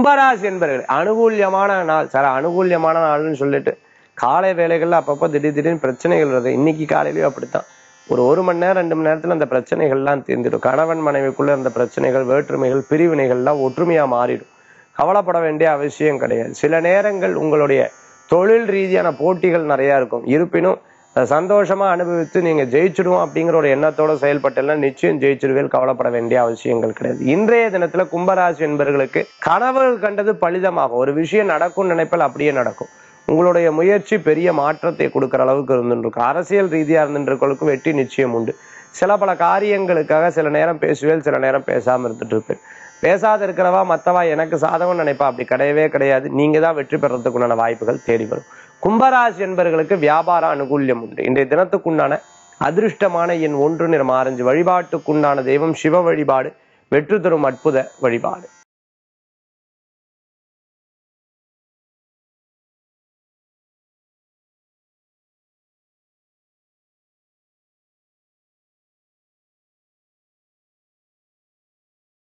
கும்பராசி என்பர்கள் அனுகூல்யமான நாள் சார் அனுகூல்யமான நாள்னு சொல்லிட்டு காலை வேலைகள்ல அப்பப்போ திடீர் திடீர்னு பிரச்சனைகள் வருது இன்னைக்கு காலையிலயும் அப்படித்தான் ஒரு ஒரு மணி நேரம் ரெண்டு மணி நேரத்துல அந்த பிரச்சனைகள்லாம் தீர்ந்துடும் கணவன் மனைவிக்குள்ள இருந்த பிரச்சனைகள் வேற்றுமைகள் பிரிவினைகள்லாம் ஒற்றுமையா மாறிடும் கவலைப்பட வேண்டிய அவசியம் கிடையாது சில நேரங்கள் உங்களுடைய தொழில் ரீதியான போட்டிகள் நிறைய இருக்கும் இருப்பினும் அதை சந்தோஷமா அனுபவித்து நீங்க ஜெயிச்சிடுவோம் அப்படிங்கிற ஒரு எண்ணத்தோட செயல்பட்டெல்லாம் நிச்சயம் ஜெயிச்சிடுவேல் கவலைப்பட வேண்டிய அவசியங்கள் கிடையாது இன்றைய தினத்துல கும்பராசி என்பவர்களுக்கு கனவுகள் கண்டது பலிதமாகும் ஒரு விஷயம் நடக்கும் நினைப்பால் அப்படியே நடக்கும் உங்களுடைய முயற்சி பெரிய மாற்றத்தை கொடுக்கிற அளவுக்கு இருந்துருக்கும் அரசியல் ரீதியா இருந்துருக்கும் வெற்றி நிச்சயம் உண்டு சில பல காரியங்களுக்காக சில நேரம் பேசுவேல் சில நேரம் பேசாம இருந்துட்டு இருப்பேன் பேசாத இருக்கிறவா மத்தவா எனக்கு சாதகம் நினைப்பா அப்படி கிடையவே கிடையாது நீங்க தான் வெற்றி பெறதுக்குண்டான வாய்ப்புகள் தேடி வரும் கும்பராசி என்பவர்களுக்கு வியாபார அனுகூல்யம் உண்டு இன்றைய தினத்துக்குண்டான அதிர்ஷ்டமான எண் ஒன்று நிறம் ஆரஞ்சு வழிபாட்டுக்குண்டான தெய்வம் சிவ வழிபாடு வெற்றி தரும் அற்புத வழிபாடு